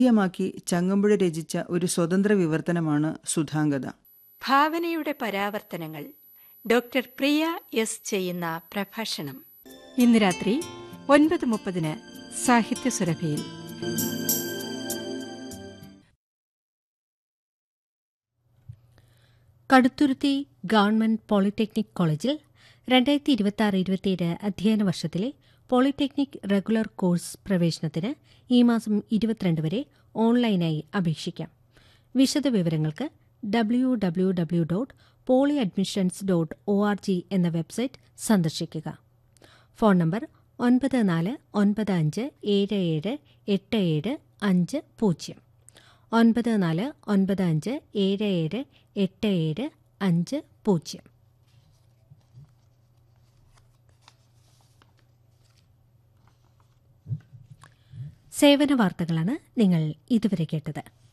യമാക്കി ചങ്ങമ്പുഴ രചിച്ച ഒരു സ്വതന്ത്ര വിവർത്തനമാണ് സുധാംഗത ഭാവനയുടെ പരാവർത്തനങ്ങൾ ഡോക്ടർ പ്രിയ എസ് ചെയ്യുന്ന പ്രഭാഷണം ഇന്ന് രാത്രി ഒൻപത് മുപ്പതിന് സാഹിത്യ സുരഭിയിൽ കടുത്തുരുത്തി ഗവൺമെന്റ് പോളിടെക്നിക് കോളേജിൽ രണ്ടായിരത്തി ഇരുപത്തി ആറ് ഇരുപത്തിയേഴ് അധ്യയന വർഷത്തിലെ പോളിടെക്നിക് റെഗുലർ കോഴ്സ് പ്രവേശനത്തിന് ഈ മാസം ഇരുപത്തിരണ്ട് വരെ ഓൺലൈനായി അപേക്ഷിക്കാം വിശദവിവരങ്ങൾക്ക് W W W dot poly admissions dot O R G എന്ന വെബ്സൈറ്റ് സന്ദർശിക്കുക ഫോൺ നമ്പർ ഒൻപത് നാല് ഒൻപത് അഞ്ച് ഏഴ് ഏഴ് എട്ട് ഏഴ് അഞ്ച് പൂജ്യം ഒൻപത് നാല് ഒൻപത് അഞ്ച് ഏഴ് ഏഴ് എട്ട് ഏഴ് അഞ്ച് പൂജ്യം സേവന വാർത്തകളാണ് നിങ്ങൾ ഇതുവരെ കേട്ടത്